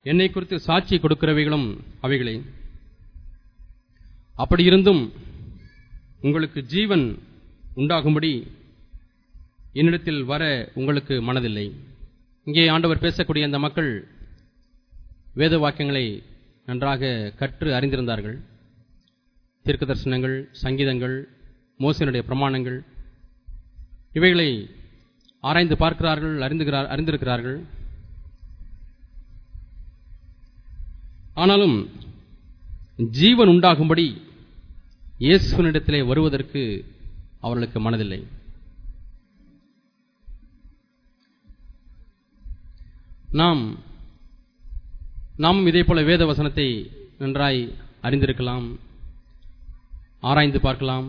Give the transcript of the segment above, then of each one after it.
என்னை குறித்து சாட்சி கொடுக்கிறவைகளும் அவைகளே அப்படி இருந்தும் உங்களுக்கு ஜீவன் உண்டாகும்படி என்னிடத்தில் வர உங்களுக்கு மனதில்லை இங்கே ஆண்டவர் பேசக்கூடிய அந்த மக்கள் வேத வாக்கியங்களை நன்றாக கற்று அறிந்திருந்தார்கள் தீர்க்க தரிசனங்கள் சங்கீதங்கள் மோசனுடைய பிரமாணங்கள் இவைகளை ஆராய்ந்து பார்க்கிறார்கள் அறிந்துகிறார் அறிந்திருக்கிறார்கள் ஆனாலும் ஜீவன் உண்டாகும்படி இயேசுவனிடத்திலே வருவதற்கு அவர்களுக்கு மனதில்லை நாம் நாமும் இதே போல வேத வசனத்தை நன்றாய் அறிந்திருக்கலாம் ஆராய்ந்து பார்க்கலாம்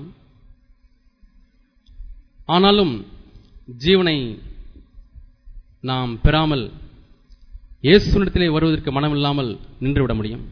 ஆனாலும் ஜீவனை நாம் பெறாமல் இயேசுனிடத்திலே வருவதற்கு மனமில்லாமல் நின்றுவிட முடியும்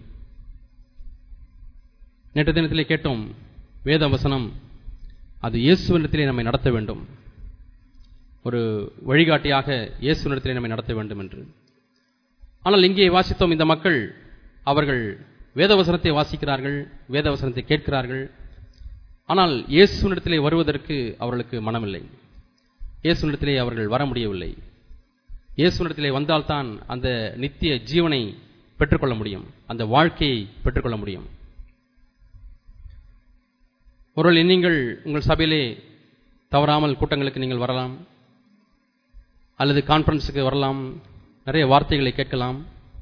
நேற்று தினத்திலே கேட்டோம் வேத வசனம் அது இயேசுவனிடத்திலே நம்மை நடத்த வேண்டும் ஒரு வழிகாட்டியாக இயேசுனிடத்திலே நம்மை நடத்த வேண்டும் என்று ஆனால் இங்கே வாசித்தோம் இந்த மக்கள் அவர்கள் வேதவசனத்தை வாசிக்கிறார்கள் வேதவசனத்தை கேட்கிறார்கள் ஆனால் இயேசுனிடத்திலே வருவதற்கு அவர்களுக்கு மனமில்லை இயேசுனிடத்திலே அவர்கள் வர முடியவில்லை இயேசுனிடத்திலே வந்தால்தான் அந்த நித்திய ஜீவனை பெற்றுக்கொள்ள முடியும் அந்த வாழ்க்கையை பெற்றுக்கொள்ள முடியும் ஒருவேளை நீங்கள் உங்கள் சபையிலே தவறாமல் கூட்டங்களுக்கு நீங்கள் வரலாம் அல்லது கான்பரன்ஸுக்கு வரலாம் நிறைய வார்த்தைகளை கேட்கலாம்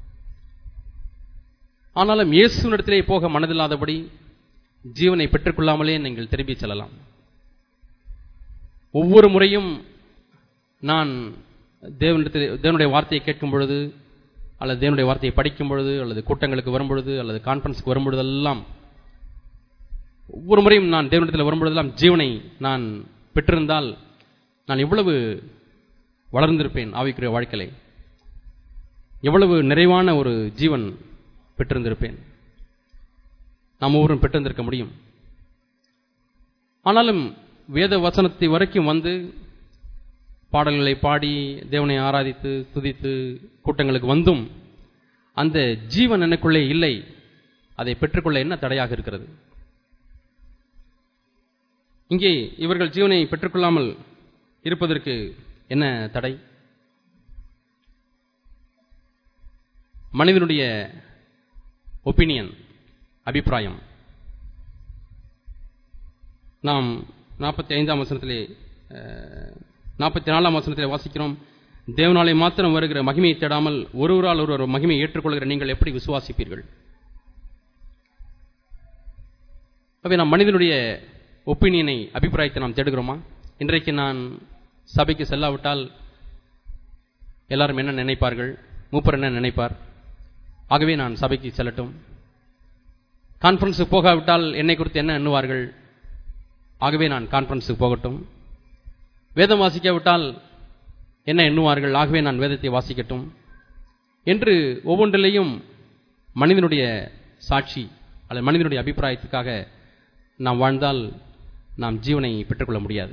ஆனாலும் இயேசுனிடத்திலே போக மனதில்லாதபடி ஜீவனை பெற்றுக்கொள்ளாமலே நீங்கள் திரும்பி செல்லலாம் ஒவ்வொரு முறையும் நான் தேவனிடத்தில் தேவனுடைய வார்த்தையை கேட்கும் பொழுது அல்லது தேவனுடைய வார்த்தையை படிக்கும் பொழுது அல்லது கூட்டங்களுக்கு வரும் பொழுது அல்லது கான்பரன்ஸ்க்கு வரும் பொழுதெல்லாம் ஒவ்வொரு முறையும் நான் தேவனிடத்தில் வரும்பொழுதெல்லாம் ஜீவனை நான் பெற்றிருந்தால் நான் எவ்வளவு வளர்ந்திருப்பேன் ஆவிக்குரிய வாழ்க்கையை எவ்வளவு நிறைவான ஒரு ஜீவன் பெற்றிருந்திருப்பேன் நாம் ஒவ்வொருவரும் பெற்றிருந்திருக்க முடியும் ஆனாலும் வேத வசனத்தை வரைக்கும் வந்து பாடல்களை பாடி தேவனை ஆராதித்து துதித்து கூட்டங்களுக்கு வந்தும் அந்த ஜீவன் எனக்குள்ளே இல்லை அதை பெற்றுக்கொள்ள என்ன தடையாக இருக்கிறது இங்கே இவர்கள் ஜீவனை பெற்றுக்கொள்ளாமல் இருப்பதற்கு என்ன தடை மனிதனுடைய ஒப்பீனியன் அபிப்பிராயம் நாம் நாற்பத்தி ஐந்தாம் வசனத்திலே நாற்பத்தி நாலாம் வசனத்திலே வாசிக்கிறோம் தேவனாலே மாத்திரம் வருகிற மகிமையை தேடாமல் ஒருவரால் ஒருவர் மகிமையை ஏற்றுக்கொள்கிற நீங்கள் எப்படி விசுவாசிப்பீர்கள் அவை நாம் மனிதனுடைய ஒப்பீனியனை அபிப்பிராயத்தை நாம் தேடுகிறோமா இன்றைக்கு நான் சபைக்கு செல்லாவிட்டால் எல்லாரும் என்ன நினைப்பார்கள் மூப்பர் என்ன நினைப்பார் ஆகவே நான் சபைக்கு செல்லட்டும் கான்பரன்ஸுக்கு போகாவிட்டால் என்னை குறித்து என்ன எண்ணுவார்கள் ஆகவே நான் கான்பரன்ஸுக்கு போகட்டும் வேதம் வாசிக்காவிட்டால் என்ன எண்ணுவார்கள் ஆகவே நான் வேதத்தை வாசிக்கட்டும் என்று ஒவ்வொன்றிலேயும் மனிதனுடைய சாட்சி அல்லது மனிதனுடைய அபிப்பிராயத்துக்காக நாம் வாழ்ந்தால் நாம் ஜீவனை பெற்றுக்கொள்ள முடியாது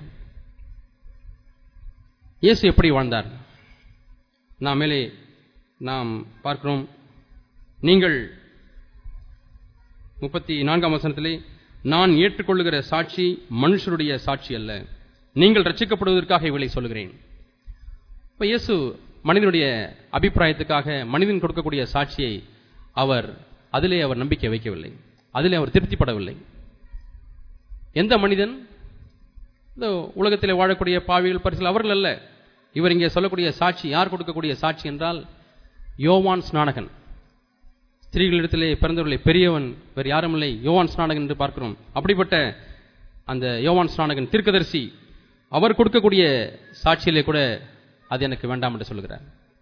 இயேசு எப்படி வாழ்ந்தார் நாம் மேலே நாம் பார்க்கிறோம் நீங்கள் முப்பத்தி நான்காம் வசனத்திலே நான் ஏற்றுக்கொள்ளுகிற சாட்சி மனுஷருடைய சாட்சி அல்ல நீங்கள் ரட்சிக்கப்படுவதற்காக இவளை சொல்லுகிறேன் இப்ப இயேசு மனிதனுடைய அபிப்பிராயத்துக்காக மனிதன் கொடுக்கக்கூடிய சாட்சியை அவர் அதிலே அவர் நம்பிக்கை வைக்கவில்லை அதிலே அவர் திருப்திப்படவில்லை எந்த மனிதன் இந்த உலகத்திலே வாழக்கூடிய பாவிகள் பரிசில் அவர்கள் அல்ல இவர் இங்கே சொல்லக்கூடிய சாட்சி யார் கொடுக்கக்கூடிய சாட்சி என்றால் யோவான் ஸ்நானகன் ஸ்திரீகளிடத்திலே பிறந்தவர்களை பெரியவன் வேறு யாரும் இல்லை யோவான் ஸ்நானகன் என்று பார்க்கிறோம் அப்படிப்பட்ட அந்த யோவான் ஸ்நானகன் தீர்க்கதரிசி அவர் கொடுக்கக்கூடிய சாட்சியிலே கூட அது எனக்கு வேண்டாம் என்று சொல்கிறார்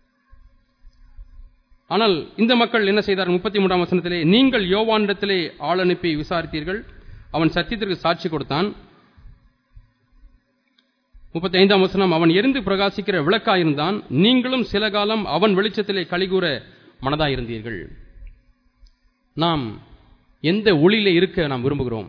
ஆனால் இந்த மக்கள் என்ன செய்தார் முப்பத்தி மூன்றாம் வசனத்திலே நீங்கள் யோவானிடத்திலே ஆள் அனுப்பி விசாரித்தீர்கள் அவன் சத்தியத்திற்கு சாட்சி கொடுத்தான் முப்பத்தி ஐந்தாம் வசனம் அவன் எரிந்து பிரகாசிக்கிற விளக்காயிருந்தான் நீங்களும் சில காலம் அவன் வெளிச்சத்திலே கலிகூற மனதாயிருந்தீர்கள் நாம் எந்த ஒளியிலே இருக்க நாம் விரும்புகிறோம்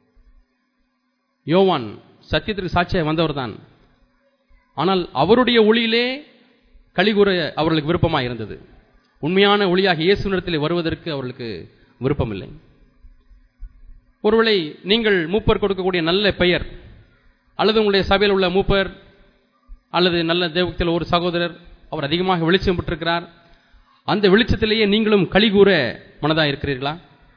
யோவான் சத்தியத்திற்கு சாட்சியாக வந்தவர்தான் ஆனால் அவருடைய ஒளியிலே கலிகூற அவர்களுக்கு விருப்பமாக இருந்தது உண்மையான ஒளியாக இயேசுனிடத்தில் வருவதற்கு அவர்களுக்கு விருப்பமில்லை ஒருவேளை நீங்கள் மூப்பர் கொடுக்கக்கூடிய நல்ல பெயர் அல்லது உங்களுடைய சபையில் உள்ள மூப்பர் அல்லது நல்ல தேவத்தில் ஒரு சகோதரர் அவர் அதிகமாக வெளிச்சம் பெற்றிருக்கிறார் அந்த வெளிச்சத்திலேயே நீங்களும் கலிகூற மனதாக இருக்கிறீர்களா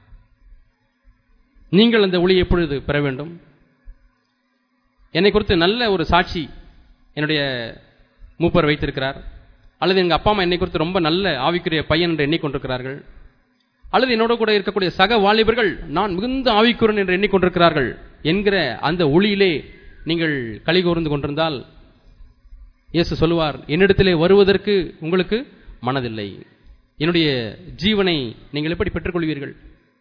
நீங்கள் அந்த ஒளியை எப்பொழுது பெற வேண்டும் என்னை குறித்து நல்ல ஒரு சாட்சி என்னுடைய மூப்பர் வைத்திருக்கிறார் அல்லது எங்கள் அப்பா அம்மா என்னை குறித்து ரொம்ப நல்ல ஆவிக்குரிய பையன் என்று எண்ணிக்கொண்டிருக்கிறார்கள் அல்லது என்னோட கூட இருக்கக்கூடிய சக வாலிபர்கள் நான் மிகுந்த ஆவிக்குறன் என்று எண்ணிக்கொண்டிருக்கிறார்கள் என்கிற அந்த ஒளியிலே நீங்கள் களி கூர்ந்து கொண்டிருந்தால் இயேசு சொல்லுவார் என்னிடத்திலே வருவதற்கு உங்களுக்கு மனதில்லை என்னுடைய ஜீவனை நீங்கள் எப்படி பெற்றுக்கொள்வீர்கள்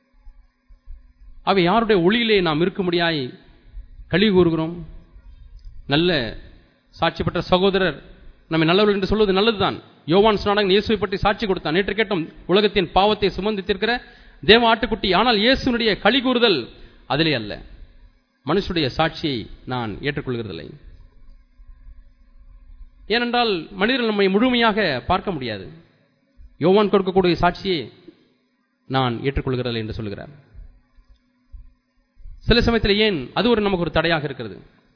அவை யாருடைய ஒளியிலே நாம் இருக்கும்படியாய் களி கூறுகிறோம் நல்ல சாட்சி பெற்ற சகோதரர் நம்மை நல்லவர்கள் என்று சொல்வது நல்லதுதான் யோவான் ஸ்நாடகன் இயேசுவை பற்றி சாட்சி கொடுத்தான் நேற்று கேட்டோம் உலகத்தின் பாவத்தை சுமந்தித்திருக்கிற தேவ ஆட்டுக்குட்டி ஆனால் இயேசுனுடைய களி கூறுதல் அதிலே அல்ல மனுஷனுடைய சாட்சியை நான் ஏற்றுக்கொள்கிறதில்லை ஏனென்றால் மனிதர்கள் நம்மை முழுமையாக பார்க்க முடியாது யோவான் கொடுக்கக்கூடிய சாட்சியை நான் ஏற்றுக்கொள்கிறதில்லை என்று சொல்கிறார் சில சமயத்தில் ஏன் அது ஒரு நமக்கு ஒரு தடையாக இருக்கிறது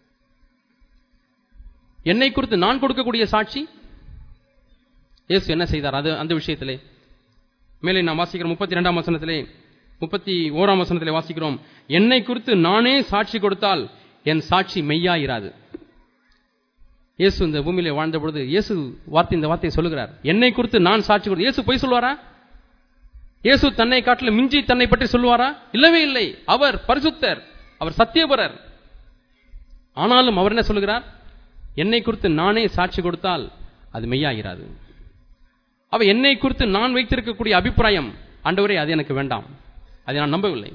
என்னை குறித்து நான் கொடுக்கக்கூடிய சாட்சி இயேசு என்ன செய்தார் அது அந்த விஷயத்திலே மேலே நான் வாசிக்கிறோம் முப்பத்தி ரெண்டாம் வசனத்திலே முப்பத்தி ஓராம் வசனத்திலே வாசிக்கிறோம் என்னை குறித்து நானே சாட்சி கொடுத்தால் என் சாட்சி மெய்யாயிராது இயேசு இந்த பூமியிலே வாழ்ந்த பொழுது இயேசு வார்த்தை இந்த வார்த்தையை சொல்லுகிறார் என்னை குறித்து நான் சாட்சி கொடுத்து இயேசு பொய் சொல்வாரா இயேசு தன்னை காட்டில மிஞ்சி தன்னை பற்றி சொல்லுவாரா இல்லவே இல்லை அவர் பரிசுத்தர் அவர் சத்தியபரர் ஆனாலும் அவர் என்ன சொல்லுகிறார் என்னை குறித்து நானே சாட்சி கொடுத்தால் அது மெய்யாகிறாது அவ என்னை குறித்து நான் வைத்திருக்கக்கூடிய அபிப்பிராயம் ஆண்டவரே அது எனக்கு வேண்டாம் அதை நான் நம்பவில்லை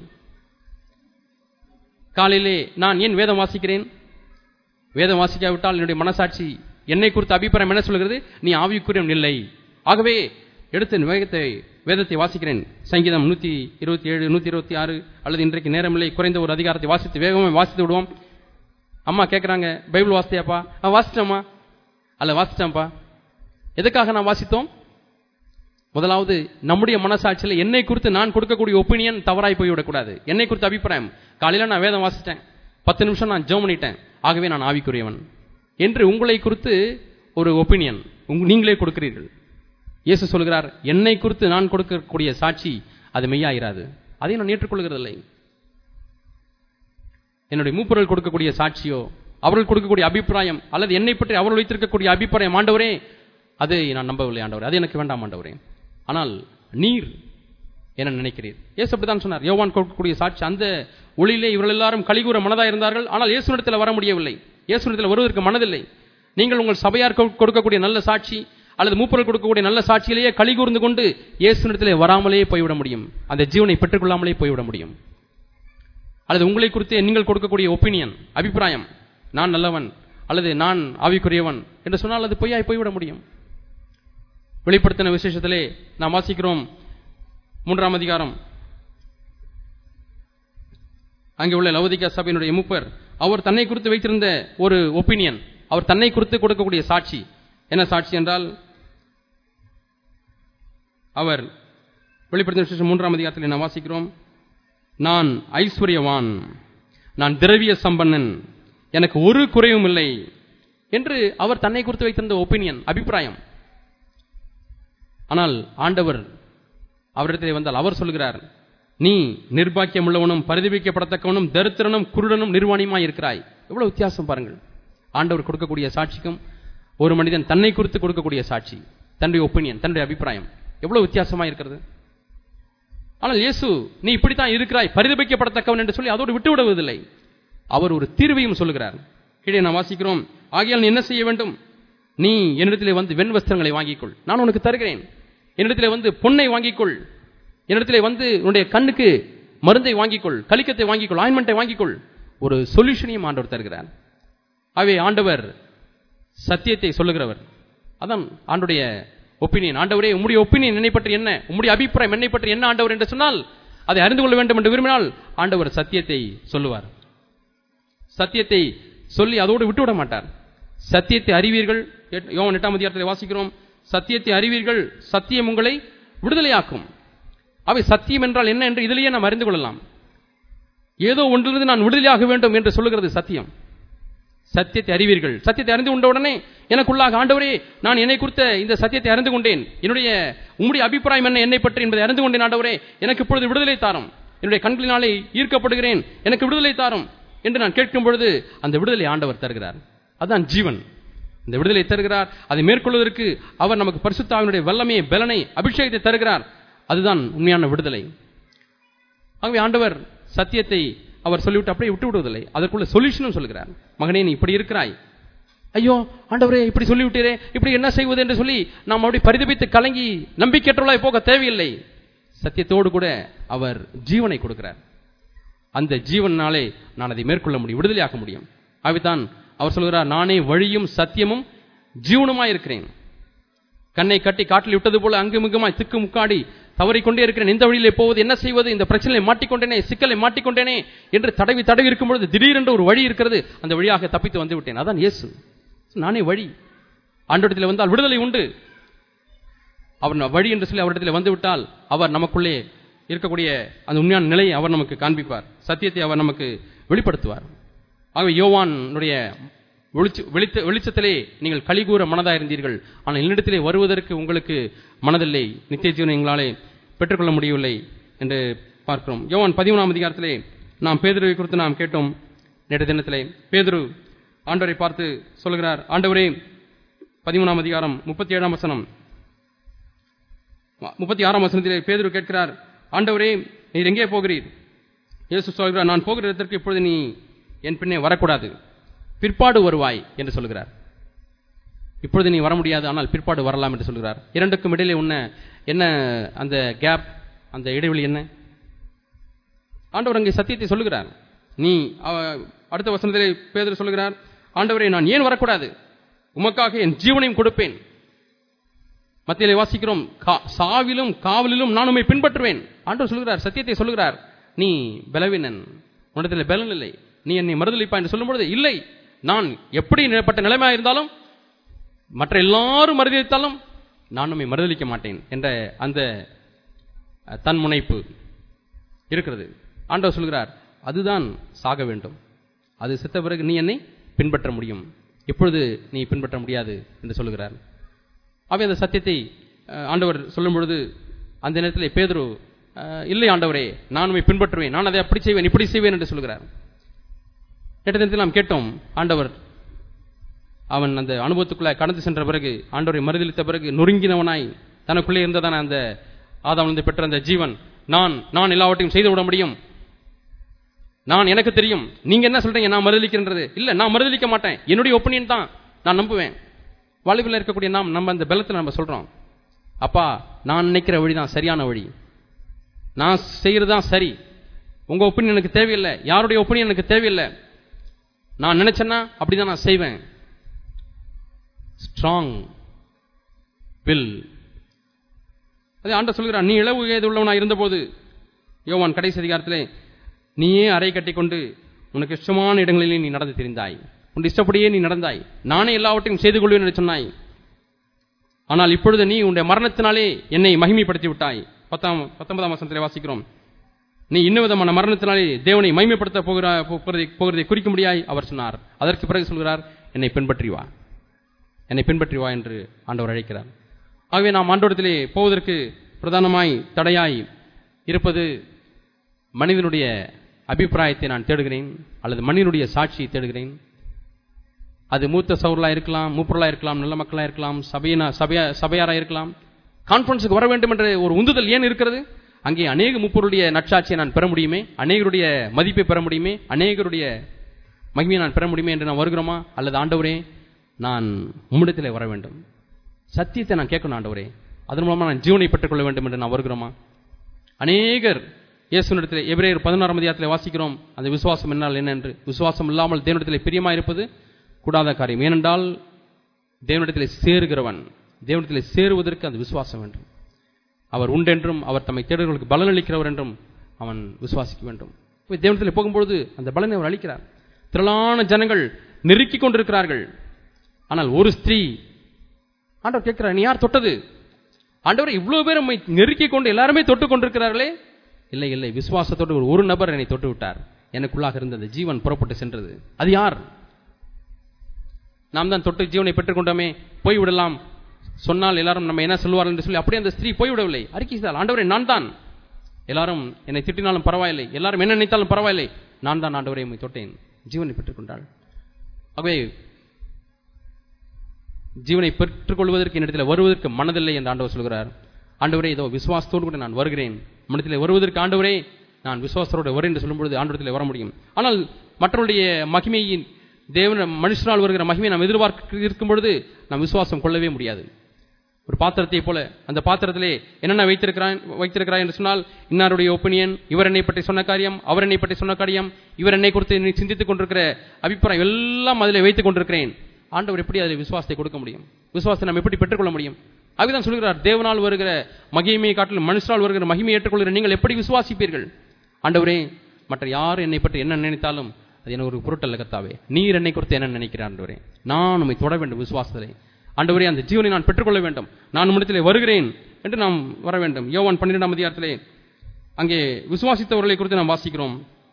காலையிலே நான் ஏன் வேதம் வாசிக்கிறேன் வேதம் வாசிக்காவிட்டால் என்னுடைய மனசாட்சி என்னை குறித்த அபிப்பிராயம் என்ன சொல்கிறது நீ ஆவிக்குரியம் இல்லை ஆகவே எடுத்து வேகத்தை வேதத்தை வாசிக்கிறேன் சங்கீதம் நூத்தி இருபத்தி ஏழு நூத்தி இருபத்தி ஆறு அல்லது இன்றைக்கு நேரமில்லை குறைந்த ஒரு அதிகாரத்தை வாசித்து வேகமாக வாசித்து விடுவோம் அம்மா கேட்குறாங்க பைபிள் வாசித்தியாப்பா ஆ வாசிட்டேம்மா அல்ல வாசிட்டேன்ப்பா எதுக்காக நான் வாசித்தோம் முதலாவது நம்முடைய மனசாட்சியில் என்னை குறித்து நான் கொடுக்கக்கூடிய ஒப்பீனியன் தவறாய் போய்விடக்கூடாது என்னை குறித்த அபிப்பிராயம் காலையில் நான் வேதம் வாசிட்டேன் பத்து நிமிஷம் நான் ஜெபம் பண்ணிட்டேன் ஆகவே நான் ஆவிக்குரியவன் என்று உங்களை குறித்து ஒரு ஒப்பீனியன் நீங்களே கொடுக்கிறீர்கள் இயேசு சொல்கிறார் என்னை குறித்து நான் கொடுக்கக்கூடிய சாட்சி அது மெய்யாயிராது அதை நான் ஏற்றுக்கொள்கிறதில்லை என்னுடைய மூப்பொருள் கொடுக்கக்கூடிய சாட்சியோ அவர்கள் கொடுக்கக்கூடிய அபிப்பிராயம் அல்லது என்னை பற்றி அவர்கள் வைத்திருக்கக்கூடிய அபிப்பிராயம் ஆண்டவரே அதை நான் நம்பவில்லை ஆண்டவரே அது எனக்கு வேண்டாம் ஆண்டவரே ஆனால் நீர் என்ன நினைக்கிறீர் இயேசு அப்படித்தான் சொன்னார் யோவான் கொடுக்கக்கூடிய சாட்சி அந்த ஒளியிலே இவர்கள் எல்லாரும் கலிகூற மனதாக இருந்தார்கள் ஆனால் இயேசுனிடத்தில் வர முடியவில்லை இயேசுனிடத்தில் வருவதற்கு மனதில்லை நீங்கள் உங்கள் சபையார் கொடுக்கக்கூடிய நல்ல சாட்சி அல்லது மூப்பர்கள் கொடுக்கக்கூடிய நல்ல சாட்சியிலேயே கலிகூர்ந்து கொண்டு இயேசுனிடத்திலே வராமலே போய்விட முடியும் அந்த ஜீவனை பெற்றுக்கொள்ளாமலே போய்விட முடியும் அல்லது உங்களை குறித்து நீங்கள் கொடுக்கக்கூடிய ஒப்பீனியன் அபிப்பிராயம் நான் நல்லவன் அல்லது நான் ஆவிக்குரியவன் என்று சொன்னால் அது பொய்யாய் போய்விட முடியும் வெளிப்படுத்தின விசேஷத்திலே நாம் வாசிக்கிறோம் மூன்றாம் அதிகாரம் அங்கே உள்ள லவதிகா சபையினுடைய மூப்பர் அவர் தன்னை குறித்து வைத்திருந்த ஒரு ஒப்பீனியன் அவர் தன்னை குறித்து கொடுக்கக்கூடிய சாட்சி என்ன சாட்சி என்றால் அவர் வெளிப்படுத்தின விசேஷம் மூன்றாம் அதிகாரத்தில் நாம் வாசிக்கிறோம் நான் ஐஸ்வர்யவான் நான் திரவிய சம்பன்னன் எனக்கு ஒரு குறைவும் இல்லை என்று அவர் தன்னை குறித்து வைத்திருந்த ஒப்பீனியன் அபிப்பிராயம் ஆனால் ஆண்டவர் அவரிடத்திலே வந்தால் அவர் சொல்கிறார் நீ நிர்பாக்கியம் உள்ளவனும் பரிதவிக்கப்படத்தக்கவனும் தரித்திரனும் குருடனும் நிர்வாணியுமாய் இருக்கிறாய் எவ்வளவு வித்தியாசம் பாருங்கள் ஆண்டவர் கொடுக்கக்கூடிய சாட்சிக்கும் ஒரு மனிதன் தன்னை குறித்து கொடுக்கக்கூடிய சாட்சி தன்னுடைய ஒப்பீனியன் தன்னுடைய அபிப்பிராயம் எவ்வளவு வித்தியாசமா இருக்கிறது ஆனால் இயேசு நீ இப்படித்தான் இருக்கிறாய் பரிதபிக்கப்படத்தக்கவன் என்று சொல்லி அதோடு விட்டு விடுவதில்லை அவர் ஒரு தீர்வையும் சொல்லுகிறார் கீழே நான் வாசிக்கிறோம் ஆகையால் நீ என்ன செய்ய வேண்டும் நீ என்னிடத்திலே வந்து வெண் வஸ்திரங்களை வாங்கிக்கொள் நான் உனக்கு தருகிறேன் என்னிடத்திலே வந்து பொன்னை வாங்கிக்கொள் என்னிடத்திலே வந்து உன்னுடைய கண்ணுக்கு மருந்தை வாங்கிக்கொள் கலிக்கத்தை வாங்கிக்கொள் ஆயின்மெண்ட்டை வாங்கிக்கொள் ஒரு சொல்யூஷனையும் ஆண்டவர் தருகிறார் ஆகவே ஆண்டவர் சத்தியத்தை சொல்லுகிறவர் அதான் ஆண்டுடைய ஒப்பீனியன் ஆண்டவரே உம்முடைய ஒப்பீனியன் என்னை பற்றி என்ன உம்முடைய அபிப்பிராயம் என்னை பற்றி என்ன ஆண்டவர் என்று சொன்னால் அதை அறிந்து கொள்ள வேண்டும் என்று விரும்பினால் ஆண்டவர் சத்தியத்தை சொல்லுவார் சத்தியத்தை சொல்லி அதோடு விட்டுவிட மாட்டார் சத்தியத்தை அறிவீர்கள் யோவன் எட்டாம் அதிகாரத்தில் வாசிக்கிறோம் சத்தியத்தை அறிவீர்கள் சத்தியம் உங்களை விடுதலையாக்கும் அவை சத்தியம் என்றால் என்ன என்று இதிலேயே நாம் அறிந்து கொள்ளலாம் ஏதோ ஒன்றிலிருந்து நான் விடுதலையாக வேண்டும் என்று சொல்லுகிறது சத்தியம் சத்தியத்தை அறிவீர்கள் சத்தியத்தை அறிந்து கொண்ட உடனே எனக்குள்ளாக ஆண்டவரே நான் என்னை குறித்த இந்த சத்தியத்தை அறிந்து கொண்டேன் என்னுடைய உம்முடைய அபிப்பிராயம் என்ன என்னை பற்றி என்பதை அறிந்து கொண்டேன் ஆண்டவரே எனக்கு இப்பொழுது விடுதலை தாரும் என்னுடைய கண்களினாலே ஈர்க்கப்படுகிறேன் எனக்கு விடுதலை தாரும் என்று நான் கேட்கும் பொழுது அந்த விடுதலை ஆண்டவர் தருகிறார் அதுதான் ஜீவன் இந்த விடுதலை தருகிறார் அதை மேற்கொள்வதற்கு அவர் நமக்கு பரிசுத்தாவினுடைய வல்லமையை பலனை அபிஷேகத்தை தருகிறார் அதுதான் உண்மையான விடுதலை ஆகவே ஆண்டவர் சத்தியத்தை அவர் சொல்லிவிட்டு அப்படியே விட்டு விடுவதில்லை அதற்குள்ள சொல்யூஷனும் சொல்கிறார் மகனே நீ இப்படி இருக்கிறாய் ஐயோ ஆண்டவரே இப்படி சொல்லிவிட்டீரே இப்படி என்ன செய்வது என்று சொல்லி நாம் அப்படி பரிதபித்து கலங்கி நம்பிக்கையற்றவளாய் போக தேவையில்லை சத்தியத்தோடு கூட அவர் ஜீவனை கொடுக்கிறார் அந்த ஜீவனாலே நான் அதை மேற்கொள்ள முடியும் விடுதலையாக்க முடியும் அவைதான் அவர் சொல்கிறார் நானே வழியும் சத்தியமும் ஜீவனுமாய் இருக்கிறேன் கண்ணை கட்டி காட்டில் விட்டது போல அங்குமிங்குமாய் திக்கு முக்காடி தவறிக்கொண்டே இருக்கிறேன் இந்த வழியிலே போவது என்ன செய்வது இந்த பிரச்சனையை மாட்டிக்கொண்டேனே சிக்கலை மாட்டிக்கொண்டேனே என்று தடவி தடவி இருக்கும் பொழுது திடீரென்று ஒரு வழி இருக்கிறது அந்த வழியாக தப்பித்து வந்து விட்டேன் அதான் இயேசு நானே வழி ஆண்டோடத்தில் வந்தால் விடுதலை உண்டு அவர் வழி என்று சொல்லி அவரிடத்தில் வந்து விட்டால் அவர் நமக்குள்ளே இருக்கக்கூடிய அந்த உண்மையான நிலையை அவர் நமக்கு காண்பிப்பார் சத்தியத்தை அவர் நமக்கு வெளிப்படுத்துவார் ஆகவே யோவானுடைய வெளிச்ச வெளிச்ச வெளிச்சத்திலே நீங்கள் கலிகூற மனதாக இருந்தீர்கள் ஆனால் என்னிடத்திலே வருவதற்கு உங்களுக்கு மனதில்லை நித்திய ஜீவனை எங்களாலே பெற்றுக்கொள்ள முடியவில்லை என்று பார்க்கிறோம் யோவான் பதிமூணாம் அதிகாரத்திலே நாம் பேதுருவை குறித்து நாம் கேட்டோம் நேற்று தினத்திலே பேதுரு ஆண்டவரை பார்த்து சொல்கிறார் ஆண்டவரே பதிமூணாம் அதிகாரம் முப்பத்தி ஏழாம் வசனம் முப்பத்தி ஆறாம் வசனத்திலே பேதுரு கேட்கிறார் ஆண்டவரே நீர் எங்கே போகிறீர் இயேசு சொல்கிறார் நான் போகிற இடத்திற்கு இப்பொழுது நீ என் பின்னே வரக்கூடாது பிற்பாடு வருவாய் என்று சொல்கிறார் இப்பொழுது நீ வர முடியாது ஆனால் பிற்பாடு வரலாம் என்று சொல்கிறார் இரண்டுக்கும் இடையிலே உன்ன என்ன அந்த கேப் அந்த இடைவெளி என்ன ஆண்டவர் அங்கே சத்தியத்தை சொல்லுகிறார் நீ அவ- அடுத்த வசனத்திலே பேதர் சொல்லுகிறார் ஆண்டவரே நான் ஏன் வரக்கூடாது உமக்காக என் ஜீவனையும் கொடுப்பேன் மத்தியிலே வாசிக்கிறோம் கா- சாவிலும் காவலிலும் நான் உம்மை பின்பற்றுவேன் ஆண்டவர் சொல்கிறார் சத்தியத்தை சொல்லுகிறார் நீ பலவீனன் உன்னிடத்தில் பலன் இல்லை நீ என்னை மறுதளிப்பா என்று சொல்லும்பொழுது இல்லை நான் எப்படி நிலப்பட்ட நிலைமையாக இருந்தாலும் மற்ற எல்லாரும் மறுதளித்தாலும் நான் உம்மை மறுதளிக்க மாட்டேன் என்ற அந்த அஹ், தன்முனைப்பு இருக்கிறது ஆண்டவர் சொல்கிறார் அதுதான் சாக வேண்டும் அது செத்த பிறகு நீ என்னை பின்பற்ற முடியும் இப்பொழுது நீ பின்பற்ற முடியாது என்று சொல்லுகிறார் அவை அந்த சத்தியத்தை அஹ், ஆண்டவர் சொல்லும் பொழுது அந்த நேரத்தில் பேதுரு அஹ், இல்லை ஆண்டவரே நான் உம்மை பின்பற்றுவேன் நான் அதை அப்படி செய்வேன் இப்படி செய்வேன் என்று சொல்கிறார் நேற்று தினத்தில் நாம் கேட்டோம் ஆண்டவர் அவன் அந்த அனுபவத்துக்குள்ள கடந்து சென்ற பிறகு ஆண்டவரை மறுதளித்த பிறகு நொறுங்கினவனாய் தனக்குள்ளே இருந்ததான அந்த ஆதாமிலிருந்து பெற்ற அந்த ஜீவன் நான் நான் எல்லாவற்றையும் செய்து விட முடியும் நான் எனக்கு தெரியும் நீங்க என்ன சொல்றீங்க நான் மறுதளிக்கின்றது இல்ல நான் மறுதளிக்க மாட்டேன் என்னுடைய ஒப்பீனியன் தான் நான் நம்புவேன் வாழ்வில் இருக்கக்கூடிய நாம் நம்ம அந்த பலத்தில் நம்ம சொல்றோம் அப்பா நான் நினைக்கிற வழி தான் சரியான வழி நான் செய்யறது தான் சரி உங்க ஒப்பீனியன் எனக்கு தேவையில்லை யாருடைய ஒப்பீனியன் எனக்கு தேவையில்லை நான் நினைச்சேன்னா அப்படிதான் நான் செய்வேன் ஸ்ட்ராங் வில் அதே ஆண்ட சொல்கிறான் நீ இளவு வயது உள்ளவனாக இருந்தபோது யோவான் கடைசி அதிகாரத்திலே நீயே அறை கட்டிக்கொண்டு உனக்கு இஷ்டமான இடங்களிலே நீ நடந்து திரிந்தாய் உன் இஷ்டப்படியே நீ நடந்தாய் நானே எல்லாவற்றையும் செய்து கொள்வேன் என்று சொன்னாய் ஆனால் இப்பொழுது நீ உன்னுடைய மரணத்தினாலே என்னை மகிமைப்படுத்தி விட்டாய் பத்தாம் பத்தொன்பதாம் வசனத்திலே வாசிக்கிறோம் நீ இன்னும் விதமான மரணத்தினாலே தேவனை மகிமைப்படுத்த போகிறா போகிறதை போகிறதை குறிக்க முடியாய் அவர் சொன்னார் அதற்கு பிறகு சொல்கிறார் என்னை பின்பற்றி வா என்னை பின்பற்றி வா என்று ஆண்டவர் அழைக்கிறார் ஆகவே நாம் ஆண்டோடத்திலே போவதற்கு பிரதானமாய் தடையாய் இருப்பது மனிதனுடைய அபிப்பிராயத்தை நான் தேடுகிறேன் அல்லது மனிதனுடைய சாட்சியை தேடுகிறேன் அது மூத்த சௌர்களா இருக்கலாம் மூப்பொருளா இருக்கலாம் நல்ல மக்களா இருக்கலாம் சபையினா சபையா சபையாரா இருக்கலாம் கான்ஃபரன்ஸுக்கு வர வேண்டும் என்ற ஒரு உந்துதல் ஏன் இருக்கிறது அங்கே அநேக முப்பொருளுடைய நற்சாட்சியை நான் பெற முடியுமே அநேகருடைய மதிப்பை பெற முடியுமே அநேகருடைய மகிமையை நான் பெற முடியுமே என்று நான் வருகிறோமா அல்லது ஆண்டவரே நான் உம்மிடத்திலே வர வேண்டும் சத்தியத்தை நான் கேட்கணும் ஆண்டவரே அதன் மூலமா நான் ஜீவனை பெற்றுக்கொள்ள வேண்டும் என்று நான் வருகிறோமா அநேகர் இயேசுனிடத்தில் எபிரேயர் பதினாறாம் அதிகாரத்தில் வாசிக்கிறோம் அந்த விசுவாசம் என்னால் என்ன என்று விசுவாசம் இல்லாமல் தேவனிடத்தில் பிரியமா இருப்பது கூடாத காரியம் ஏனென்றால் தேவனிடத்தில் சேருகிறவன் தேவனிடத்தில் சேருவதற்கு அந்த விசுவாசம் வேண்டும் அவர் உண்டென்றும் அவர் தம்மை தேடுகளுக்கு பலன் அளிக்கிறவர் என்றும் அவன் விசுவாசிக்க வேண்டும் போய் தேவனிடத்தில் போகும்பொழுது அந்த பலனை அவர் அளிக்கிறார் திரளான ஜனங்கள் நெருக்கிக் கொண்டிருக்கிறார்கள் ஆனால் ஒரு ஸ்திரீ ஆண்டவர் கேட்கிறார் நீ யார் தொட்டது ஆண்டவரே இவ்வளவு பேர் நம்மை நெருக்கி கொண்டு எல்லாருமே தொட்டு கொண்டிருக்கிறார்களே இல்லை இல்லை விசுவாசத்தோடு ஒரு- ஒரு நபர் என்னை தொட்டு விட்டார் எனக்குள்ளாக இருந்த அந்த ஜீவன் புறப்பட்டு சென்றது அது யார் நாம் தான் தொட்டு ஜீவனை பெற்றுக்கொண்டோமே போய் விடலாம் சொன்னால் எல்லாரும் நம்ம என்ன சொல்லுவார்கள் என்று சொல்லி அப்படியே அந்த ஸ்திரீ போய்விடவில்லை அறிக்கை செய்தால் ஆண்டவரே நான் தான் எல்லாரும் என்னை திட்டினாலும் பரவாயில்லை எல்லாரும் என்ன நினைத்தாலும் பரவாயில்லை நான் தான் ஆண்டவரை உம்மை தொட்டேன் ஜீவனை பெற்றுக்கொண்டாள் ஆகவே ஜீவனை பெற்றுக்கொள்வதற்கு என்னிடத்தில் வருவதற்கு மனதில்லை என்று ஆண்டவர் சொல்கிறார் ஆண்டவரே இதோ விசுவாசத்தோடு கூட நான் வருகிறேன் மனத்தில் வருவதற்கு ஆண்டவரே நான் விசுவாசத்தோடு வருகிறேன் என்று சொல்லும்பொழுது ஆண்டவரத்தில் வர முடியும் ஆனால் மற்றவருடைய மகிமையின் தேவன் மனுஷனால் வருகிற மகிமையை நாம் எதிர்பார்க்க இருக்கும் பொழுது நாம் விசுவாசம் கொள்ளவே முடியாது ஒரு பாத்திரத்தை போல அந்த பாத்திரத்திலே என்னென்ன வைத்திருக்கிறான் வைத்திருக்கிறாய் என்று சொன்னால் இன்னாருடைய ஒப்பீனியன் இவர் என்னை பற்றி சொன்ன காரியம் அவர் என்னை பற்றி சொன்ன காரியம் இவர் என்னை குறித்து நீ சிந்தித்துக் கொண்டிருக்கிற அபிப்பிராயம் எல்லாம் அதில் வைத்துக் கொண்டிருக்கிறேன் ஆண்டவர் எப்படி அதில் விசுவாசத்தை கொடுக்க முடியும் விசுவாசத்தை நாம் எப்படி பெற்றுக்கொள்ள முடியும் அதுதான் சொல்கிறார் தேவனால் வருகிற மகிமையை காட்டிலும் மனுஷனால் வருகிற மகிமையை ஏற்றுக்கொள்கிற நீங்கள் எப்படி விசுவாசிப்பீர்கள் ஆண்டவரே மற்ற யார் என்னை பற்றி என்ன நினைத்தாலும் அது எனக்கு ஒரு பொருட்டல்ல கத்தாவே நீர் என்னை குறித்து என்ன நினைக்கிறார் ஆண்டவரே நான் உம்மை தொட வேண்டும் விசுவாசத்திலே ஆண்டவரே அந்த ஜீவனை நான் பெற்றுக்கொள்ள வேண்டும் நான் உம்மிடத்திலே வருகிறேன் என்று நாம் வர வேண்டும் யோவான் பன்னிரெண்டாம் அதிகாரத்திலே அங்கே விசுவாசித்தவர்களை குறித்து நாம் வாசிக்கிறோம்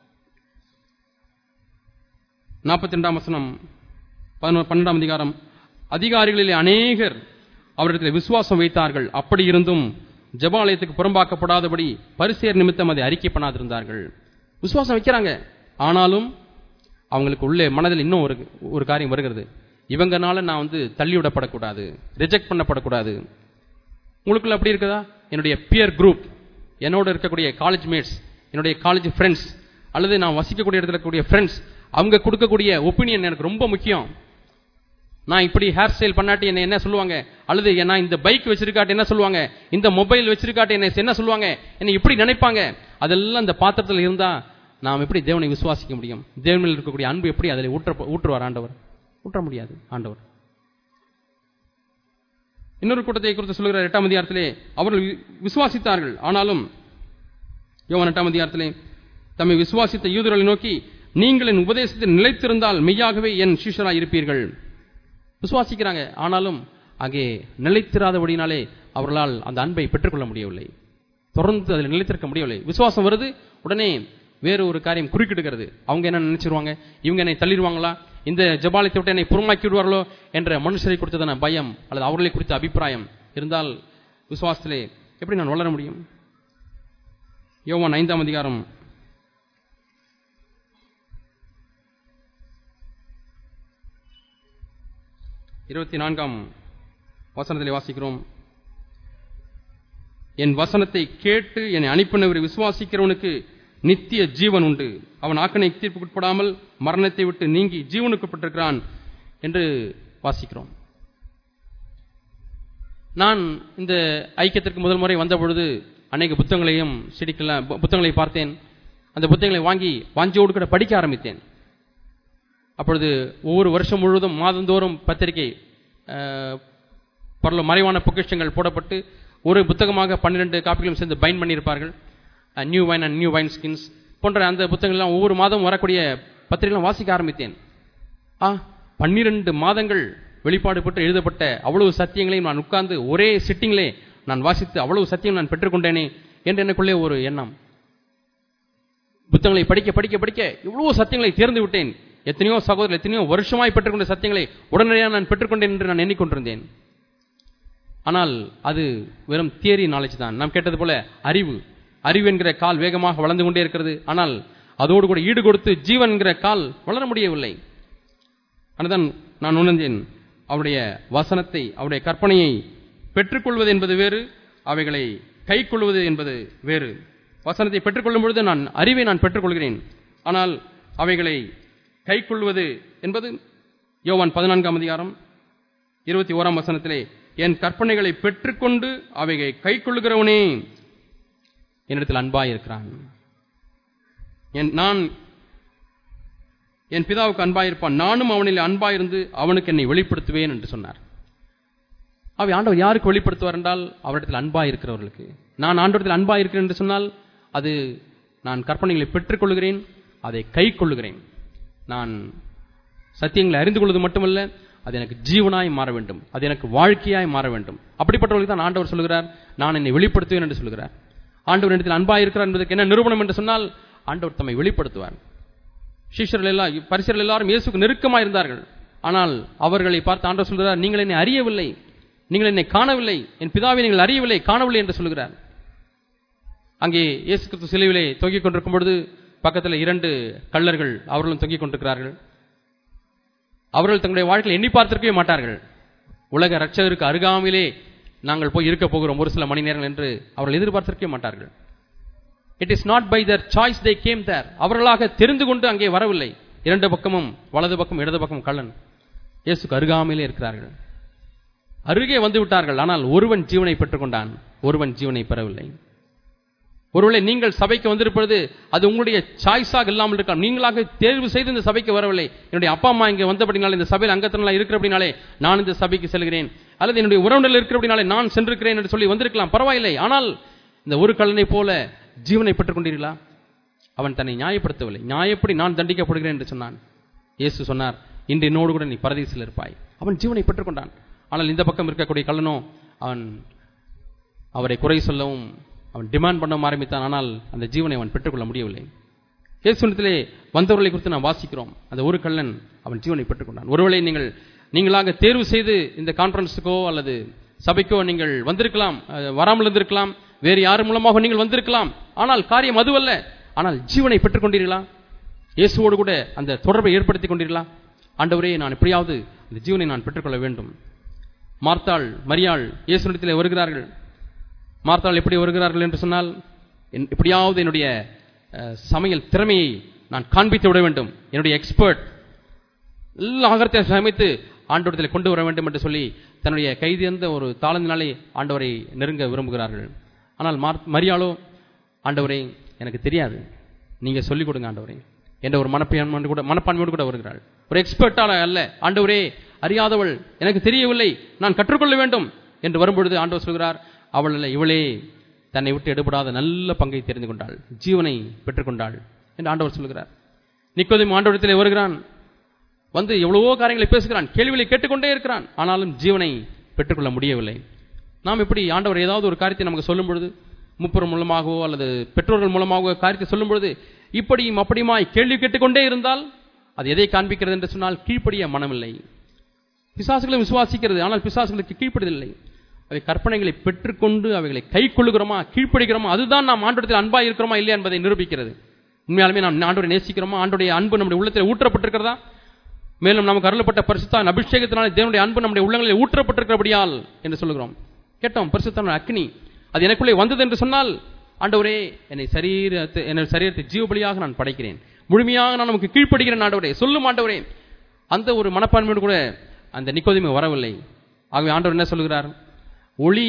நாற்பத்தி ரெண்டாம் வசனம் பதினொரு பன்னெண்டாம் அதிகாரம் அதிகாரிகளிலே அநேகர் அவரிடத்தில் விசுவாசம் வைத்தார்கள் அப்படி இருந்தும் ஜெபாலயத்துக்கு புறம்பாக்கப்படாதபடி பரிசேர் நிமித்தம் அதை அறிக்கை பண்ணாதிருந்தார்கள் விசுவாசம் வைக்கிறாங்க ஆனாலும் அவங்களுக்கு உள்ளே மனதில் இன்னும் ஒரு ஒரு காரியம் வருகிறது இவங்கனால நான் வந்து தள்ளிவிடப்படக்கூடாது ரிஜெக்ட் பண்ணப்படக்கூடாது உங்களுக்குள்ள அப்படி இருக்குதா என்னுடைய பியர் குரூப் என்னோட இருக்கக்கூடிய காலேஜ் மேட்ஸ் என்னுடைய காலேஜ் ஃப்ரெண்ட்ஸ் அல்லது நான் வசிக்கக்கூடிய இடத்துல இருக்கக்கூடிய ஃப்ரெண்ட்ஸ் அவங்க கொடுக்கக்கூடிய ஒப்பீனியன் எனக்கு ரொம்ப முக்கியம் நான் இப்படி ஹேர் ஸ்டைல் பண்ணாட்டி என்ன என்ன சொல்லுவாங்க அல்லது நான் இந்த பைக் வச்சிருக்காட்டி என்ன சொல்லுவாங்க இந்த மொபைல் வச்சிருக்காட்டி என்ன என்ன சொல்லுவாங்க என்னை இப்படி நினைப்பாங்க அதெல்லாம் இந்த பாத்திரத்தில் இருந்தா நாம் எப்படி தேவனை விசுவாசிக்க முடியும் தேவனில் இருக்கக்கூடிய அன்பு எப்படி அதில் ஊற்ற ஊற்றுவார் ஆண்டவர் ஊற்ற முடியாது ஆண்டவர் இன்னொரு கூட்டத்தை குறித்து சொல்லுகிற எட்டாம் அதிகாரத்திலே அவர்கள் வி- விசுவாசித்தார்கள் ஆனாலும் யோவான் எட்டாம் அதிகாரத்திலே தம்மை விசுவாசித்த யூதர்களை நோக்கி நீங்கள் என் உபதேசத்தில் நிலைத்திருந்தால் மெய்யாகவே என் சீஷராய் இருப்பீர்கள் விசுவாசிக்கிறாங்க ஆனாலும் அங்கே நிலைத்திராதபடினாலே அவர்களால் அந்த அன்பை பெற்றுக்கொள்ள முடியவில்லை தொடர்ந்து அதில் நிலைத்திருக்க முடியவில்லை விசுவாசம் வருது உடனே வேறு ஒரு காரியம் குறுக்கிடுகிறது அவங்க என்ன நினைச்சிருவாங்க இவங்க என்னை தள்ளிடுவாங்களா இந்த ஜபாலயத்தை விட்டு என்னை புறமாக்கி விடுவார்களோ என்ற மனுஷரை குறித்ததான பயம் அல்லது அவர்களை குறித்த அபிப்பிராயம் இருந்தால் விசுவாசத்திலே எப்படி நான் வளர முடியும் யோவான் ஐந்தாம் அதிகாரம் இருபத்தி நான்காம் வசனத்திலே வாசிக்கிறோம் என் வசனத்தை கேட்டு என்னை அனுப்பினவரை விசுவாசிக்கிறவனுக்கு நித்திய ஜீவன் உண்டு அவன் ஆக்கனை தீர்ப்புக்குட்படாமல் மரணத்தை விட்டு நீங்கி ஜீவனுக்குட்பட்டிருக்கிறான் என்று வாசிக்கிறோம் நான் இந்த ஐக்கியத்திற்கு முதல் முறை வந்த பொழுது அநேக புத்தகங்களையும் செடிக்கலாம் புத்தகங்களை பார்த்தேன் அந்த புத்தகங்களை வாங்கி வாஞ்சியோடு கூட படிக்க ஆரம்பித்தேன் அப்பொழுது ஒவ்வொரு வருஷம் முழுவதும் மாதந்தோறும் பத்திரிகை அஹ், பரல மறைவான பொக்கிஷங்கள் போடப்பட்டு ஒரு புத்தகமாக பன்னிரெண்டு காப்பிகளும் சேர்ந்து பைன் பண்ணியிருப்பார்கள் new wine and new wine skins போன்ற அந்த புத்தகங்கள்லாம் ஒவ்வொரு மாதம் வரக்கூடிய பத்திரிகைலாம் வாசிக்க ஆரம்பித்தேன் ஆ பன்னிரண்டு மாதங்கள் வெளிப்பாடு பெற்று எழுதப்பட்ட அவ்வளவு சத்தியங்களையும் நான் உட்கார்ந்து ஒரே சிட்டிங்லே நான் வாசித்து அவ்வளவு சத்தியம் நான் பெற்றுக்கொண்டேனே என்று எனக்குள்ளே ஒரு எண்ணம் புத்தகங்களை படிக்க படிக்க படிக்க இவ்வளவு சத்தியங்களை தேர்ந்து விட்டேன் எத்தனையோ சகோதரர் எத்தனையோ வருஷமாய் பெற்றுக்கொண்ட சத்தியங்களை உடனடியாக நான் பெற்றுக்கொண்டேன் என்று நான் எண்ணிக்கொண்டிருந்தேன் ஆனால் அது வெறும் தியரி நாலேஜ் தான் நாம் கேட்டது போல அறிவு அறிவு என்கிற கால் வேகமாக வளர்ந்து கொண்டே இருக்கிறது ஆனால் அதோடு கூட ஈடு கொடுத்து ஜீவன் என்கிற கால் வளர முடியவில்லை அதுதான் நான் உணர்ந்தேன் அவருடைய வசனத்தை அவருடைய கற்பனையை பெற்றுக்கொள்வது என்பது வேறு அவைகளை கை கொள்வது என்பது வேறு வசனத்தை பெற்றுக்கொள்ளும் பொழுது நான் அறிவை நான் பெற்றுக்கொள்கிறேன் ஆனால் அவைகளை கை கொள்வது என்பது யோவான் பதினான்காம் அதிகாரம் இருபத்தி ஓராம் வசனத்திலே என் கற்பனைகளை பெற்றுக்கொண்டு அவைகளை கை கொள்ளுகிறவனே என்னிடத்தில் அன்பாயிருக்கிறான் என் நான் என் பிதாவுக்கு அன்பாயிருப்பான் நானும் அவனில் அன்பாயிருந்து அவனுக்கு என்னை வெளிப்படுத்துவேன் என்று சொன்னார் அவை ஆண்டவர் யாருக்கு வெளிப்படுத்துவார் என்றால் அவரிடத்தில் அன்பாய் இருக்கிறவர்களுக்கு நான் ஆண்டவரத்தில் அன்பாய் இருக்கிறேன் என்று சொன்னால் அது நான் கற்பனைகளை பெற்றுக்கொள்கிறேன் அதை கை கொள்ளுகிறேன் நான் சத்தியங்களை அறிந்து கொள்வது மட்டுமல்ல அது எனக்கு ஜீவனாய் மாற வேண்டும் அது எனக்கு வாழ்க்கையாய் மாற வேண்டும் அப்படிப்பட்டவர்களுக்கு தான் ஆண்டவர் சொல்கிறார் நான் என்னை வெளிப்படுத்துவேன் என்று சொல்கிறார் ஆண்டவர் இடத்தில் அன்பாய் இருக்கிறார் என்பதற்கு என்ன நிரூபணம் என்று சொன்னால் ஆண்டவர் தம்மை வெளிப்படுத்துவார் சீஷர்கள் எல்லாம் பரிசர்கள் எல்லாரும் இயேசுக்கு நெருக்கமாக இருந்தார்கள் ஆனால் அவர்களை பார்த்து ஆண்டவர் சொல்கிறார் நீங்கள் என்னை அறியவில்லை நீங்கள் என்னை காணவில்லை என் பிதாவை நீங்கள் அறியவில்லை காணவில்லை என்று சொல்கிறார் அங்கே இயேசு கிறிஸ்து சிலுவிலே தொங்கிக் கொண்டிருக்கும் பொழுது பக்கத்தில் இரண்டு கள்ளர்கள் அவர்களும் தொங்கிக் கொண்டிருக்கிறார்கள் அவர்கள் தங்களுடைய வாழ்க்கையில் எண்ணி பார்த்திருக்கவே மாட்டார்கள் உலக ரட்சகருக்கு அருகாமையிலே நாங்கள் போய் இருக்க போகிறோம் ஒரு சில மணி நேரங்கள் என்று அவர்கள் எதிர்பார்த்திருக்கவே மாட்டார்கள் it is not by their choice they came there அவர்களாக தெரிந்து கொண்டு அங்கே வரவில்லை இரண்டு பக்கமும் வலது பக்கம் இடது பக்கம் கள்ளன் இயேசுக்கு அருகாமையிலே இருக்கிறார்கள் அருகே வந்து விட்டார்கள் ஆனால் ஒருவன் ஜீவனை பெற்றுக்கொண்டான் ஒருவன் ஜீவனை பெறவில்லை ஒருவேளை நீங்கள் சபைக்கு வந்திருப்பது அது உங்களுடைய சாய்ஸாக இல்லாமல் இருக்கலாம் நீங்களாக தேர்வு செய்து இந்த சபைக்கு வரவில்லை என்னுடைய அப்பா அம்மா இங்கே வந்தபடினாலே இந்த சபையில் அங்கத்தினால இருக்கிறபடினாலே நான் இந்த சபைக்கு செல்கிறேன் அல்லது என்னுடைய உறவினர் இருக்கிறபடினாலே நான் சென்றிருக்கிறேன் என்று சொல்லி வந்திருக்கலாம் பரவாயில்லை ஆனால் இந்த ஒரு கல்லனை போல ஜீவனை பெற்றுக் கொண்டீர்களா அவன் தன்னை நியாயப்படுத்தவில்லை நியாயப்படி நான் தண்டிக்கப்படுகிறேன் என்று சொன்னான் இயேசு சொன்னார் இன்று என்னோடு கூட நீ பரதீசில் இருப்பாய் அவன் ஜீவனை பெற்றுக்கொண்டான் ஆனால் இந்த பக்கம் இருக்கக்கூடிய கள்ளனோ அவன் அவரை குறை சொல்லவும் அவன் டிமாண்ட் பண்ணவும் ஆரம்பித்தான் ஆனால் அந்த ஜீவனை அவன் பெற்றுக்கொள்ள முடியவில்லை இயேசுனத்திலே வந்தவர்களை குறித்து நாம் வாசிக்கிறோம் அந்த ஒரு கள்ளன் அவன் ஜீவனை பெற்றுக்கொண்டான் ஒருவேளை நீங்கள் நீங்களாக தேர்வு செய்து இந்த கான்ஃபரன்ஸுக்கோ அல்லது சபைக்கோ நீங்கள் வந்திருக்கலாம் அஹ், வராமல் இருந்திருக்கலாம் வேறு யார் மூலமாக நீங்கள் வந்திருக்கலாம் ஆனால் காரியம் அதுவல்ல ஆனால் ஜீவனை பெற்றுக்கொண்டீர்களா இயேசுவோடு கூட அந்த தொடர்பை ஏற்படுத்திக் கொண்டீர்களா ஆண்டவரே நான் எப்படியாவது அந்த ஜீவனை நான் பெற்றுக்கொள்ள வேண்டும் மார்த்தாள் மரியாள் இயேசுனிடத்திலே வருகிறார்கள் மார்த்தாள் எப்படி வருகிறார்கள் என்று சொன்னால் என்- எப்படியாவது என்னுடைய அஹ், சமையல் திறமையை நான் காண்பித்து விட வேண்டும் என்னுடைய எக்ஸ்பர்ட் எல்லா ஆகரத்தையும் சமைத்து ஆண்டவரத்தில் கொண்டு வர வேண்டும் என்று சொல்லி தன்னுடைய கைதியந்த ஒரு தாளந்தினாலே ஆண்டவரை நெருங்க விரும்புகிறார்கள் ஆனால் மார்- மரியாளோ ஆண்டவரே எனக்கு தெரியாது நீங்க சொல்லிக் கொடுங்க ஆண்டவரே என்ற ஒரு மனப்பான்மையோடு கூட மனப்பான்மையோடு கூட வருகிறாள் ஒரு எக்ஸ்பர்ட்டால அல்ல ஆண்டவரே அறியாதவள் எனக்கு தெரியவில்லை நான் கற்றுக்கொள்ள வேண்டும் என்று வரும்பொழுது ஆண்டவர் சொல்கிறார் அவள் அல்ல இவளே தன்னை விட்டு எடுபடாத நல்ல பங்கை தெரிந்து கொண்டாள் ஜீவனை பெற்றுக்கொண்டாள் என்று ஆண்டவர் சொல்கிறார் நிக்கோதேம் ஆண்டவரத்திலே வருகிறான் வந்து எவ்வளவோ காரியங்களை பேசுகிறான் கேள்விகளை கேட்டுக்கொண்டே இருக்கிறான் ஆனாலும் ஜீவனை பெற்றுக்கொள்ள முடியவில்லை நாம் எப்படி ஆண்டவர் ஏதாவது ஒரு காரியத்தை நமக்கு சொல்லும் பொழுது முப்பர் மூலமாகவோ அல்லது பெற்றோர்கள் மூலமாகவோ காரியத்தை சொல்லும் பொழுது இப்படியும் அப்படியுமாய் கேள்வி கேட்டுக்கொண்டே இருந்தால் அது எதை காண்பிக்கிறது என்று சொன்னால் கீழ்ப்படிய மனமில்லை பிசாசுகளும் விசுவாசிக்கிறது ஆனால் பிசாசுகளுக்கு கீழ்ப்படியதில்லை அவை கற்பனைகளை பெற்றுக்கொண்டு அவைகளை கை கொள்ளுகிறோமா கீழ்ப்படுகிறோமா அதுதான் நாம் ஆண்டோடத்தில் அன்பா இருக்கிறோமா இல்லையா என்பதை நிரூபிக்கிறது உண்மையாலுமே நாம் ஆண்டோரை நேசிக்கிறோமா ஆண்டோடைய அன்பு நம்முடைய உள்ளத்தில் ஊற்றப்பட்டிருக்கிறதா மேலும் நமக்கு அருளப்பட்ட பரிசுத்தான் அபிஷேகத்தினாலே தேவனுடைய அன்பு நம்முடைய உள்ளங்களில் ஊற்றப்பட்டிருக்கிறபடியால் என்று சொல்லுகிறோம் கேட்டோம் பரிசுத்தான அக்னி அது எனக்குள்ளே வந்தது என்று சொன்னால் ஆண்டவரே என்னை சரீரத்தை என்னை சரீரத்தை ஜீவபலியாக நான் படைக்கிறேன் முழுமையாக நான் நமக்கு கீழ்ப்படுகிறேன் ஆண்டவரே சொல்லும் ஆண்டவரே அந்த ஒரு மனப்பான்மையோடு கூட அந்த நிக்கோதிமே வரவில்லை ஆகவே ஆண்டவர் என்ன சொல்கிறார் ஒளி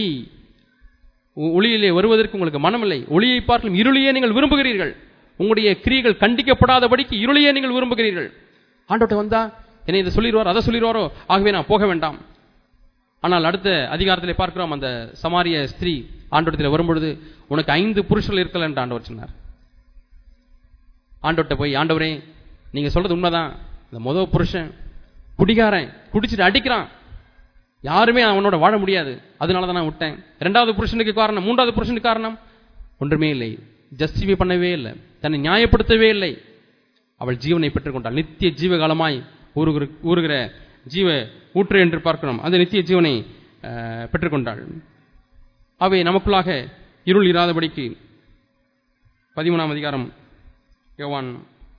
ஒ- ஒளியிலே வருவதற்கு உங்களுக்கு மனமில்லை ஒளியை பார்க்கும் இருளையே நீங்கள் விரும்புகிறீர்கள் உங்களுடைய கிரியைகள் கண்டிக்கப்படாதபடிக்கு இருளையே நீங்கள் விரும்புகிறீர்கள் ஆண்டவர்ட்ட வந்தா என்னை இதை சொல்லிடுவார் அதை சொல்லிடுவாரோ ஆகவே நான் போக வேண்டாம் ஆனால் அடுத்த அதிகாரத்திலே பார்க்கிறோம் அந்த சமாரிய ஸ்திரீ ஆண்டவரத்தில் வரும்பொழுது உனக்கு ஐந்து புருஷர்கள் இருக்கல என்று ஆண்டவர் சொன்னார் ஆண்டவர்ட்ட போய் ஆண்டவரே நீங்க சொல்றது உண்மைதான் இந்த முதல் புருஷன் குடிகாரன் குடிச்சிட்டு அடிக்கிறான் யாருமே அவனோட வாழ முடியாது அதனால தான் நான் விட்டேன் இரண்டாவது புருஷனுக்கு காரணம் மூன்றாவது புருஷனுக்கு காரணம் ஒன்றுமே இல்லை ஜஸ்டிஃபை பண்ணவே இல்லை தன்னை நியாயப்படுத்தவே இல்லை அவள் ஜீவனை பெற்றுக்கொண்டாள் நித்திய ஜீவகாலமாய் ஊறுகிற ஊறுகிற ஜீவ ஊற்று என்று பார்க்கிறோம் அந்த நித்திய ஜீவனை அஹ், பெற்றுக்கொண்டாள் அவை நமக்குள்ளாக இருள் இராதபடிக்கு பதிமூணாம் அதிகாரம் யோவான்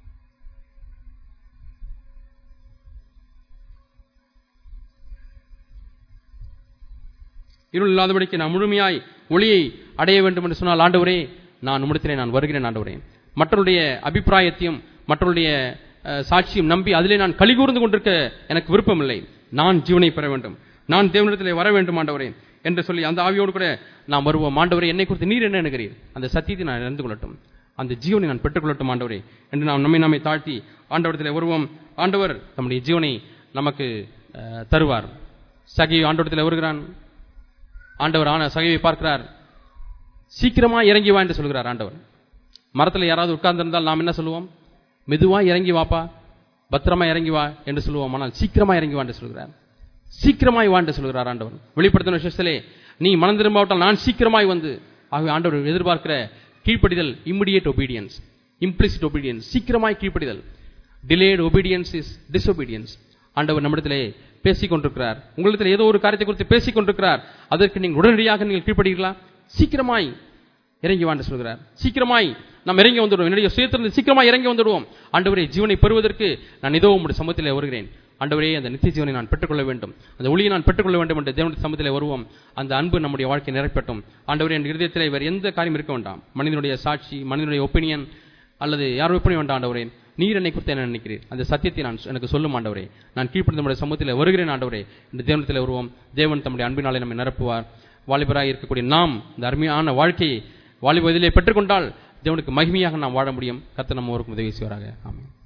இருள் இல்லாதபடிக்கு நான் முழுமையாய் ஒளியை அடைய வேண்டும் என்று சொன்னால் ஆண்டவரே நான் உம்மிடத்திலே நான் வருகிறேன் ஆண்டவரே மற்றவருடைய அபிப்பிராயத்தையும் மற்றவருடைய அஹ், சாட்சியும் நம்பி அதிலே நான் கலிகூர்ந்து கொண்டிருக்க எனக்கு விருப்பமில்லை நான் ஜீவனை பெற வேண்டும் நான் தேவனிடத்திலே வர வேண்டும் ஆண்டவரே என்று சொல்லி அந்த ஆவியோடு கூட நாம் வருவோம் ஆண்டவரே என்னை குறித்து நீர் என்ன எண்ணுகிறீர் அந்த சத்தியத்தை நான் அறிந்து கொள்ளட்டும் அந்த ஜீவனை நான் பெற்றுக்கொள்ளட்டும் ஆண்டவரே என்று நாம் நம்மை நம்மை தாழ்த்தி ஆண்டவரத்திலே வருவோம் ஆண்டவர் நம்முடைய ஜீவனை நமக்கு அஹ், தருவார் சகி ஆண்டவரத்திலே வருகிறான் ஆண்டவர் ஆன சகைவை பார்க்கிறார் சீக்கிரமா இறங்கி வா என்று சொல்கிறார் ஆண்டவர் மரத்துல யாராவது உட்கார்ந்திருந்தால் நாம் என்ன சொல்லுவோம் மெதுவா இறங்கி வாப்பா பத்திரமா இறங்கி வா என்று சொல்லுவோம் ஆனால் சீக்கிரமா இறங்கி வா என்று சொல்கிறார் சீக்கிரமாய் வாண்டு சொல்கிறார் ஆண்டவர் வெளிப்படுத்தின விஷயத்திலே நீ மனம் திரும்பாவிட்டால் நான் சீக்கிரமாய் வந்து ஆகவே ஆண்டவர் எதிர்பார்க்கிற கீழ்ப்படிதல் இம்மிடியேட் ஒபீடியன்ஸ் இம்ப்ளிசிட் ஒபீடியன்ஸ் சீக்கிரமாய் கீழ்ப்படிதல் டிலேட் ஒபீடியன்ஸ் இஸ் டிஸ்ஒபீடியன்ஸ் ஆண்டவர் நம்மிடத்திலே பேசிக் கொண்டிருக்கிறார் உங்களிடத்தில் ஏதோ ஒரு காரியத்தை குறித்து பேசிக் கொண்டிருக்கிறார் அதற்கு நீங்கள் உடனடியாக நீங்கள் கீழ்ப்படுகிறீர்களா சீக்கிரமாய் இறங்கி வாண்டு சொல்கிறார் சீக்கிரமாய் நாம் இறங்கி வந்துடுவோம் என்னுடைய சுயத்திலிருந்து சீக்கிரமாய் இறங்கி வந்துடுவோம் ஆண்டவரே ஜீவனை பெறுவதற்கு நான் இதோ உங்களுடைய சமூகத்திலே வருகிறேன் ஆண்டவரே அந்த நித்திய ஜீவனை நான் பெற்றுக்கொள்ள வேண்டும் அந்த ஒளியை நான் பெற்றுக்கொள்ள வேண்டும் என்ற தேவனுடைய சமூகத்திலே வருவோம் அந்த அன்பு நம்முடைய வாழ்க்கை நிறைப்பட்டும் ஆண்டவரே என் இருதயத்திலே வேறு எந்த காரியம் இருக்க வேண்டாம் மனிதனுடைய சாட்சி மனிதனுடைய ஒப்பீனியன் அல்லது யார் ஒப்பீனியன் வேண்டாம் ஆண்டவரே நீர் என்னை குறித்து என்ன நினைக்கிறீர் அந்த சத்தியத்தை நான் எனக்கு சொல்லும் ஆண்டவரே நான் கீழ்ப்படி நம்முடைய சமூகத்தில் வருகிறேன் ஆண்டவரே இந்த தேவனத்தில் வருவோம் தேவன் தம்முடைய அன்பினாலே நம்மை நிரப்புவார் வாலிபராக இருக்கக்கூடிய நாம் இந்த அருமையான வாழ்க்கையை வாலிப வயதிலே பெற்றுக்கொண்டால் தேவனுக்கு மகிமையாக நாம் வாழ முடியும் கர்த்தர் நம்ம ஒருக்கும் உதவி செய்வாராக ஆமென்